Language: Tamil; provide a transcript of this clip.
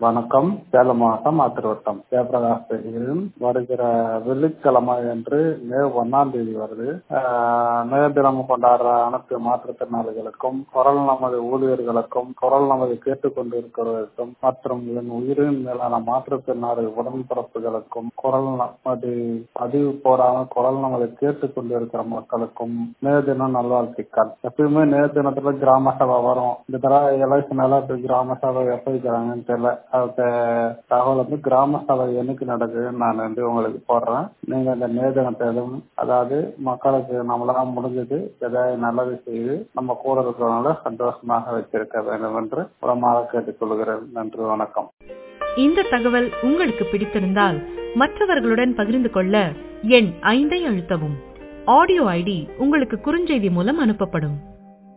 வணக்கம் சேலம் மாவட்டம் ஆத்திருவட்டம் ஜெயபிரகாஷ் பேசுகிறேன் வருகிற வெள்ளிக்கிழமை என்று மே ஒன்னாம் தேதி வருது ஆஹ் மே தினம் கொண்டாடுற அனைத்து மாற்றுத்திறனாளிகளுக்கும் குரல் நமது ஊழியர்களுக்கும் குரல் நமது கேட்டுக்கொண்டிருக்கிறவர்களுக்கும் மற்றும் என் உயிரின் மேலான மாற்றுத்திறனாளி உடன்பிறப்புகளுக்கும் குரல் நமது பதிவு போடாம குரல் நமது கேட்டுக்கொண்டிருக்கிற மக்களுக்கும் மே தினம் நல்வாழ்த்துக்கள் எப்பயுமே மே தினத்துல கிராம சபை வரும் இந்த தடவை எலெக்ஷன் எல்லாம் கிராம சபை எப்ப வைக்கிறாங்கன்னு தெரியல அதுக்கு தகவல் வந்து கிராம சபை என்னைக்கு நடக்குதுன்னு நான் வந்து உங்களுக்கு போடுறேன் நீங்க இந்த மே தினத்தை எதுவும் அதாவது மக்களுக்கு நம்மளால முடிஞ்சது எதாவது நல்லது செய்து நம்ம கூட இருக்கிறவங்கள சந்தோஷமாக வச்சிருக்க வேண்டும் என்று உரமாக கேட்டுக்கொள்கிறேன் நன்றி வணக்கம் இந்த தகவல் உங்களுக்கு பிடித்திருந்தால் மற்றவர்களுடன் பகிர்ந்து கொள்ள எண் ஐந்தை அழுத்தவும் ஆடியோ ஐடி உங்களுக்கு குறுஞ்செய்தி மூலம் அனுப்பப்படும்